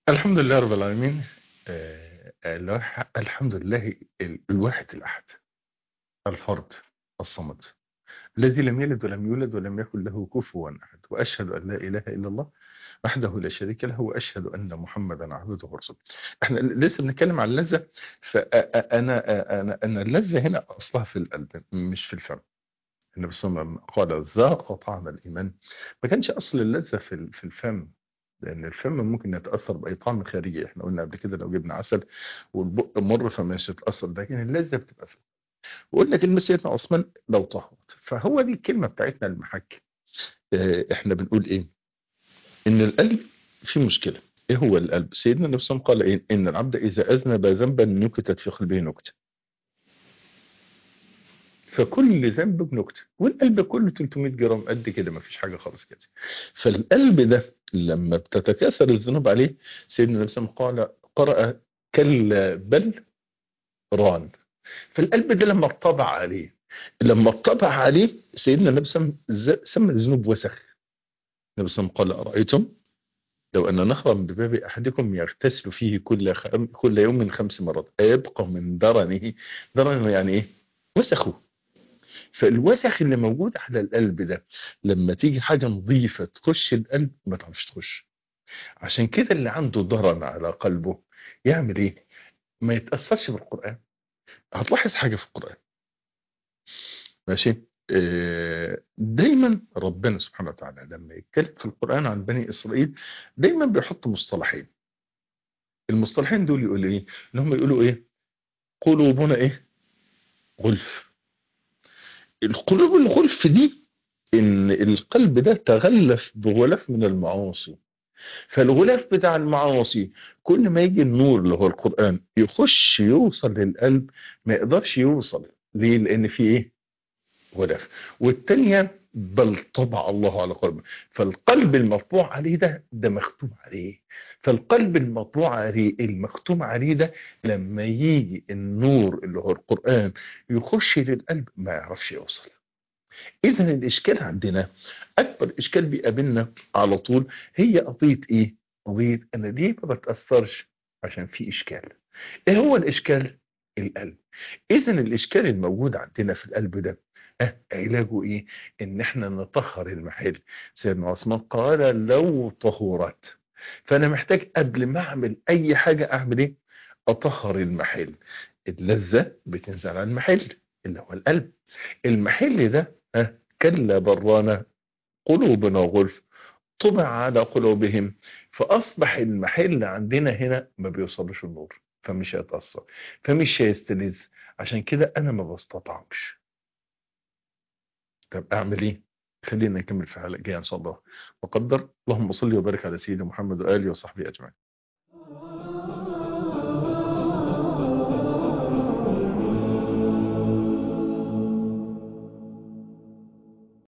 الحمد لله رب العالمين آه، الواح- الحمد لله ال- الواحد الأحد الفرد الصمد الذي لم يلد ولم يولد ولم يكن له كفوا أحد وأشهد أن لا إله إلا الله وحده لا شريك له وأشهد أن محمدا عبده ورسوله احنا لسه بنتكلم عن اللذة فأنا أنا أنا اللذة هنا أصلها في القلب مش في الفم النبي صلى الله عليه وسلم قال ذاق طعم الإيمان ما كانش أصل اللذة في ال- في الفم لأن الفم ممكن يتأثر بأي طعم خارجي احنا قلنا قبل كده لو جبنا عسل والبق مر فمش هيتأثر لكن اللذة بتبقى فيه وقلنا كلمة سيدنا عثمان لو طهرت فهو دي الكلمة بتاعتنا المحك اه احنا بنقول ايه ان القلب فيه مشكلة ايه هو القلب سيدنا النبي صلى الله عليه وسلم قال ايه ان العبد اذا اذنب ذنبا نكتت في قلبه نكته فكل ذنب بنكته والقلب كله 300 جرام قد كده ما فيش حاجه خالص كده فالقلب ده لما بتتكاثر الذنوب عليه سيدنا النبي صلى الله عليه وسلم قال قرأ كلا بل ران فالقلب ده لما اتطبع عليه لما اتطبع عليه سيدنا النبي صلى الله عليه وسلم سمى الذنوب وسخ النبي صلى الله عليه وسلم قال أرأيتم لو أن نهرا بباب أحدكم يغتسل فيه كل خم... كل يوم خمس مرات أيبقى من درنه درنه يعني إيه وسخه فالوسخ اللي موجود على القلب ده لما تيجي حاجة نظيفة تخش القلب ما تعرفش تخش عشان كده اللي عنده ضرن على قلبه يعمل ايه ما يتأثرش بالقرآن هتلاحظ حاجة في القرآن ماشي آه، دايما ربنا سبحانه وتعالى لما يتكلم في القرآن عن بني إسرائيل دايما بيحط مصطلحين المصطلحين دول يقولوا ايه اللي هم يقولوا ايه قلوبنا ايه غلف القلوب الغلف دي ان القلب ده تغلف بغلاف من المعاصي فالغلاف بتاع المعاصي كل ما يجي النور اللي هو القرآن يخش يوصل للقلب ما يقدرش يوصل ليه لان في ايه غلاف والتانية بل طبع الله على قلبه فالقلب المطبوع عليه ده ده مختوم عليه فالقلب المطبوع عليه المختوم عليه ده لما يجي النور اللي هو القرآن يخش للقلب ما يعرفش يوصل اذا الاشكال عندنا اكبر اشكال بيقابلنا على طول هي قضيه ايه قضيه انا ليه ما بتاثرش عشان في اشكال ايه هو الاشكال القلب اذا الاشكال الموجود عندنا في القلب ده اه علاجه ايه ان احنا نطهر المحل سيدنا عثمان قال لو طهورت فانا محتاج قبل ما اعمل اي حاجه اعمل ايه اطهر المحل اللذه بتنزل على المحل اللي هو القلب المحل ده ها كلا برانا قلوبنا غلف طبع على قلوبهم فأصبح المحل عندنا هنا ما بيوصلش النور فمش هيتأثر فمش هيستلذ عشان كده أنا ما بستطعمش طب أعمل إيه؟ خلينا نكمل في الحلقة الجاية إن شاء الله وقدر اللهم صل وبارك على سيدنا محمد وآله وصحبه أجمعين